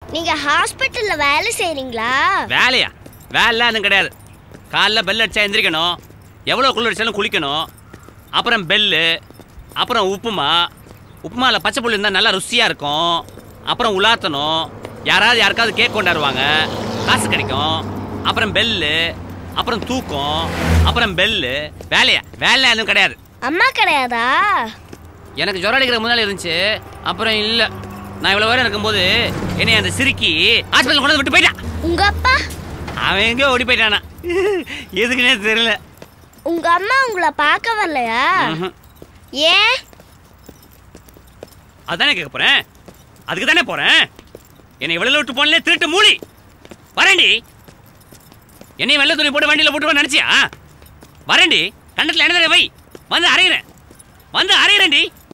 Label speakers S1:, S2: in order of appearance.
S1: நீங்க ஹாஸ்பிட்டல்ல வேலை செய்றீங்களா
S2: வேலையா வேலை எதுவும் கிடையாது காலைல பெல் அடிச்சா எந்திரிக்கணும் எவ்வளோ குளிர் அடிச்சாலும் குளிக்கணும் அப்புறம் பெல்லு அப்புறம் உப்புமா உப்புமாவில் பச்சை புள்ளி இருந்தால் நல்லா ருசியாக இருக்கும் அப்புறம் உலாத்தணும் யாராவது யாருக்காவது கேக் கொண்டாடுவாங்க காசு கிடைக்கும் அப்புறம் பெல்லு அப்புறம் தூக்கம் அப்புறம் பெல்லு வேலையா வேலை எதுவும் கிடையாது
S1: அம்மா கிடையாதா
S2: எனக்கு ஜுரம் அடிக்கிற முன்னாடி இருந்துச்சு அப்புறம் இல்லை நான் இவ்வளோ வரை இருக்கும்போது என்னை அந்த சிரிக்கி ஹாஸ்பிட்டல் கொண்டு வந்து விட்டு போயிட்டான்
S1: உங்க அப்பா
S2: அவன் எங்கேயோ ஓடி போயிட்டானா எதுக்குன்னே தெரியல
S1: உங்க அம்மா உங்களை பார்க்க வரலையா
S2: ம்ஹும்.
S1: ஏன்
S2: அதானே கேட்க போறேன் அதுக்கு தானே போறேன் என்னை வெளியில விட்டு போனே திருட்டு மூலி வரேன்டி என்னை வெள்ளை துணி போட்டு வண்டியில போட்டு நினைச்சியா வரேன்டி கண்டத்துல என்ன வை வந்து அரைகிறேன் வந்து அரைகிறேன்டி